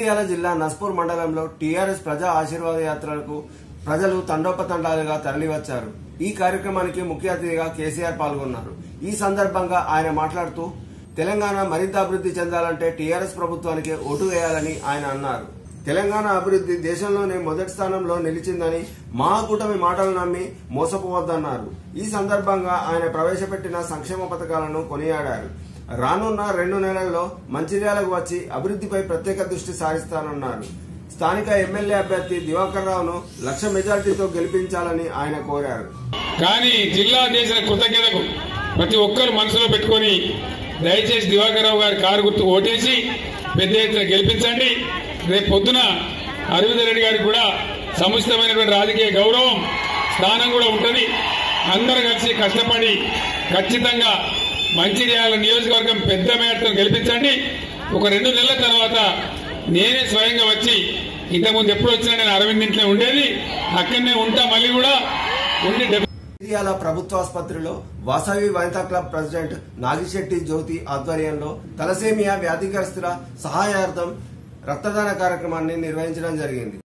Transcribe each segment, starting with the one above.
మంచిర్యాల జిల్లా నస్పూర్ మండలంలో టీఆర్ఎస్ ప్రజా ఆశీర్వాద యాత్రలకు ప్రజలు తండోపతండాలుగా తరలివచ్చారు ఈ కార్యక్రమానికి ముఖ్య అతిథిగా కేసీఆర్ పాల్గొన్నారు ఈ సందర్భంగా ఆయన మాట్లాడుతూ తెలంగాణ మరింత అభివృద్ధి చెందాలంటే టీఆర్ఎస్ ప్రభుత్వానికి ఓటు వేయాలని ఆయన అన్నారు తెలంగాణ అభివృద్ధి దేశంలోనే మొదటి స్థానంలో నిలిచిందని మహాకూటమి మాటలు నమ్మి మోసపోవద్దన్నారు ఈ సందర్భంగా ఆయన ప్రవేశపెట్టిన సంక్షేమ పథకాలను కొనియాడారు రానున్న రెండు నెలల్లో మంచిర్యాలకు వచ్చి అభివృద్ధిపై ప్రత్యేక దృష్టి సారిస్తానన్నారు స్థానిక ఎమ్మెల్యే అభ్యర్థి దివాకర్ రావును లక్ష మెజార్టీతో గెలిపించాలని ఆయన కోరారు కానీ జిల్లా చేసిన కృతజ్ఞతకు ప్రతి ఒక్కరు మనసులో పెట్టుకొని దయచేసి దివాకర్ రావు గారి కారు గుర్తు ఓటేసి పెద్ద ఎత్తున గెలిపించండి రేపు పొద్దున అరవింద్ రెడ్డి గారికి కూడా సముచితమైనటువంటి రాజకీయ గౌరవం స్థానం కూడా ఉంటుంది అందరూ కలిసి కష్టపడి ఖచ్చితంగా మంచిర్యాల నియోజకవర్గం పెద్ద మేరతో గెలిపించండి ఒక రెండు నెలల తర్వాత నేనే స్వయంగా వచ్చి ఇంతకుముందు ఎప్పుడు వచ్చినా నేను అరవింద్ ఇంట్లో ఉండేది అక్కడనే ఉంటా మళ్ళీ కూడా ఉండి డెబ్బై మంచిర్యాల ప్రభుత్వ ఆసుపత్రిలో వాసవి వనితా క్లబ్ ప్రెసిడెంట్ నాగిశెట్టి జ్యోతి ఆధ్వర్యంలో తలసేమియా వ్యాధిగ్రస్తుల సహాయార్థం రక్తదాన కార్యక్రమాన్ని నిర్వహించడం జరిగింది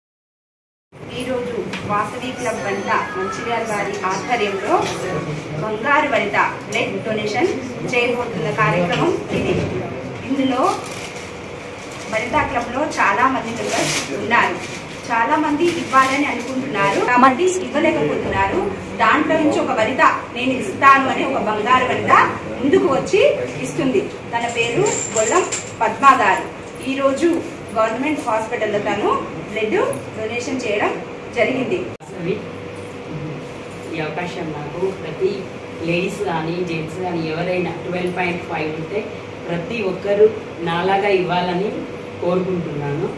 ఈరోజు వాసవి క్లబ్ వనిత మంచిర్యాల గారి ఆధ్వర్యంలో బంగారు వనిత బ్లడ్ డొనేషన్ చేయబోతున్న కార్యక్రమం ఇది ఇందులో వనితా క్లబ్ లో చాలా మంది మెంబర్స్ ఉన్నారు చాలా మంది ఇవ్వాలని అనుకుంటున్నారు కాబట్టి ఇవ్వలేకపోతున్నారు దాంట్లో నుంచి ఒక వనిత నేను ఇస్తాను అని ఒక బంగారు వనిత ముందుకు వచ్చి ఇస్తుంది తన పేరు గొల్లం పద్మా గారు ఈ రోజు గవర్నమెంట్ హాస్పిటల్లో తను బ్లడ్ డొనేషన్ చేయడం జరిగింది అవి ఈ అవకాశం నాకు ప్రతి లేడీస్ కానీ జెంట్స్ కానీ ఎవరైనా ట్వెల్వ్ పాయింట్ ఫైవ్ ఉంటే ప్రతి ఒక్కరూ నాలాగా ఇవ్వాలని కోరుకుంటున్నాను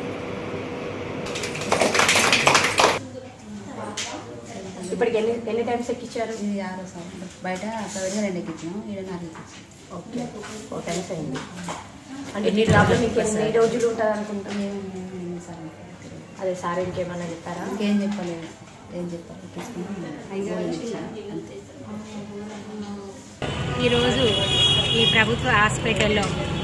ఇప్పటికి ఎన్ని ఎన్ని టైమ్స్ ఎక్కించారు ఇది ఆరో సంవత్సరం బయట పదిహేను రెండు ఎక్కించాం ఈడ నాలుగు ఎక్కించాం ఓకే ఓ టైమ్స్ అయింది అంటే మీ ప్రాబ్లం మీకు ఎన్ని రోజులు ఉంటుంది అనుకుంటాం ఏమేమి సార్ అదే సార్ ఇంకేమన్నా చెప్పారా ఇంకేం చెప్పలేదు ఏం చెప్పాలి ఎక్కించుకున్నాం అంతే ఈరోజు ఈ ప్రభుత్వ హాస్పిటల్లో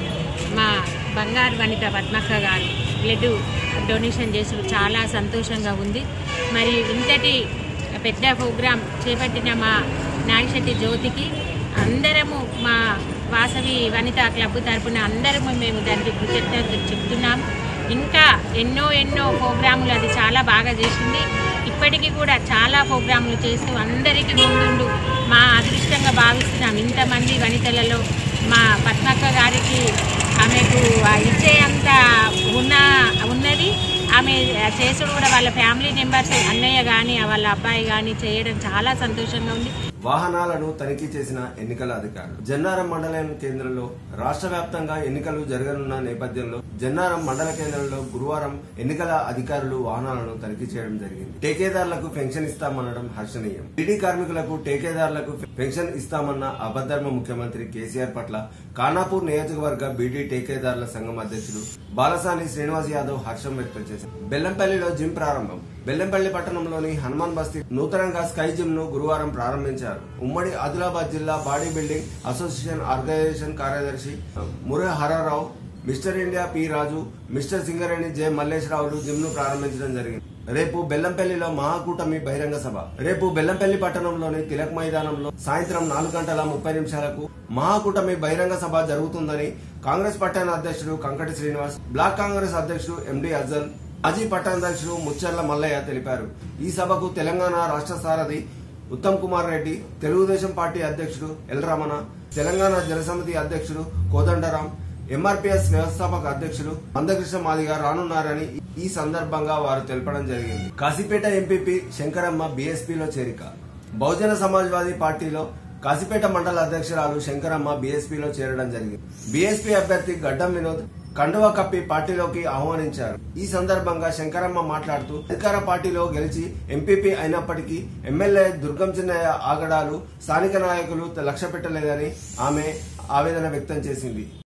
మా బంగారు వనిత పద్మక్క గారు బ్లడ్ డొనేషన్ చేసి చాలా సంతోషంగా ఉంది మరి ఇంతటి పెద్ద ప్రోగ్రాం చేపట్టిన మా నాగిశెట్టి జ్యోతికి అందరము మా వాసవి వనిత క్లబ్ తరపున అందరము మేము దానికి కృతజ్ఞతలు చెప్తున్నాం ఇంకా ఎన్నో ఎన్నో ప్రోగ్రాములు అది చాలా బాగా చేసింది ఇప్పటికీ కూడా చాలా ప్రోగ్రాములు చేస్తూ అందరికీ ముందుండు మా అదృష్టంగా భావిస్తున్నాం ఇంతమంది వనితలలో మా పద్మక్క గారికి ఆమెకు ఆ ఇచ్చే అంత ఉన్న ఉన్నది ఆమె చేసుడు కూడా వాళ్ళ ఫ్యామిలీ మెంబర్స్ అన్నయ్య కానీ వాళ్ళ అబ్బాయి కానీ చేయడం చాలా సంతోషంగా ఉంది వాహనాలను తనిఖీ చేసిన ఎన్నికల అధికారులు జన్నారం మండలం కేంద్రంలో రాష్ట్ర వ్యాప్తంగా ఎన్నికలు జరగనున్న నేపథ్యంలో జన్నారం మండల కేంద్రంలో గురువారం ఎన్నికల అధికారులు వాహనాలను తనిఖీ చేయడం జరిగింది టేకేదారులకు పెన్షన్ ఇస్తామనడం హర్షణీయం బీడీ కార్మికులకు టేకేదారులకు పెన్షన్ ఇస్తామన్న అబద్ధర్మ ముఖ్యమంత్రి కేసీఆర్ పట్ల కానాపూర్ నియోజకవర్గ బీడీ టేకేదారుల సంఘం అధ్యక్షుడు బాలసాని శ్రీనివాస్ యాదవ్ హర్షం వ్యక్తం చేశారు బెల్లంపల్లిలో జిమ్ ప్రారంభం బెల్లంపల్లి పట్టణంలోని హనుమాన్ బస్తీ నూతనంగా స్కై జిమ్ ను గురువారం ప్రారంభించారు ఉమ్మడి ఆదిలాబాద్ జిల్లా బాడీ బిల్డింగ్ అసోసియేషన్ ఆర్గనైజేషన్ కార్యదర్శి Mure Hararao mister India P Raju mister Singareni J మల్లేశ్వరరావులు జిమ్ ను ప్రారంభించడం జరిగింది రేపు బెల్లంపల్లిలో మహాకూటమి బహిరంగ సభ రేపు బెల్లంపల్లి పట్టణంలోని తిలక్ మైదానంలో సాయంత్రం నాలుగు గంటల ముప్పై నిమిషాలకు మహాకూటమి బహిరంగ సభ జరుగుతుందని కాంగ్రెస్ పట్టణ అధ్యక్షుడు కంకటి శ్రీనివాస్ బ్లాక్ కాంగ్రెస్ అధ్యక్షుడు ఎండి అజల్ మాజీ పట్టణాధ్యక్షుడు ముచ్చర్ల మల్లయ్య తెలిపారు ఈ సభకు తెలంగాణ రాష్ట్ర సారథి ఉత్తమ్ కుమార్ రెడ్డి తెలుగుదేశం పార్టీ అధ్యక్షుడు ఎల్ రమణ తెలంగాణ జనసమితి అధ్యక్షుడు కోదండరాం ఎంఆర్పీఎస్ వ్యవస్థాపక అధ్యక్షులు మందకృష్ణ మాదిగా రానున్నారని ఈ సందర్భంగా వారు తెలపడం జరిగింది కాశీపేట ఎంపీపీ శంకరమ్మ బీఎస్పీలో చేరిక బహుజన సమాజ్వాదీ పార్టీలో కాశీపేట మండల అధ్యక్షురాలు శంకరమ్మ బీఎస్పీలో చేరడం జరిగింది బీఎస్పీ అభ్యర్థి గడ్డం వినోద్ కండువా కప్పి పార్టీలోకి ఆహ్వానించారు ఈ సందర్భంగా శంకరమ్మ మాట్లాడుతూ అధికార పార్టీలో గెలిచి ఎంపీపీ అయినప్పటికీ ఎమ్మెల్యే దుర్గం చిన్నయ్య ఆగడాలు స్థానిక నాయకులు లక్ష్య పెట్టలేదని ఆమె ఆవేదన వ్యక్తం చేసింది